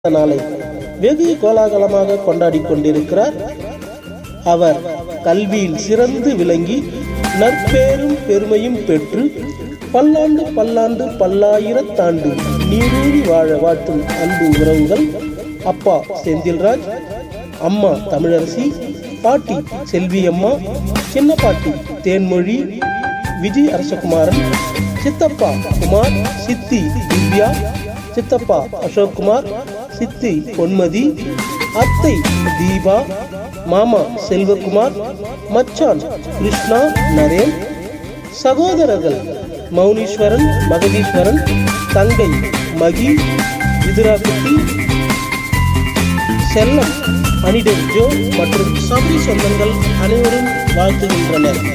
நாளை வெகு கோலாகலமாக கொண்டாடிக் கொண்டிருக்கிறார் அவர் கல்வியில் சிறந்து விளங்கி நற்பேரும் பெருமையும் பெற்று பல்லாண்டு பல்லாண்டு பல்லாயிரத்தாண்டு நீரூழி வாழ வாழ்த்தும் அன்பு உறவுகள் அப்பா செந்தில்ராஜ் அம்மா தமிழரசி பாட்டி செல்வியம்மா சின்ன பாட்டி தேன்மொழி விஜய் அரசகுமாரன் சித்தப்பா குமார் சித்தி திவ்யா சித்தப்பா அசோக்குமார் சித்தி பொன்மதி அத்தை தீபா மாமா செல்வகுமார் மச்சான் கிருஷ்ணா நரேன் சகோதரர்கள் மௌனீஸ்வரன் மகதீஸ்வரன் தங்கை மகி விதுராகுட்டி செல்லம் அனிடர் ஜோ மற்றும் சபரி சொந்தங்கள் அனைவரும் வாழ்த்துகின்றனர்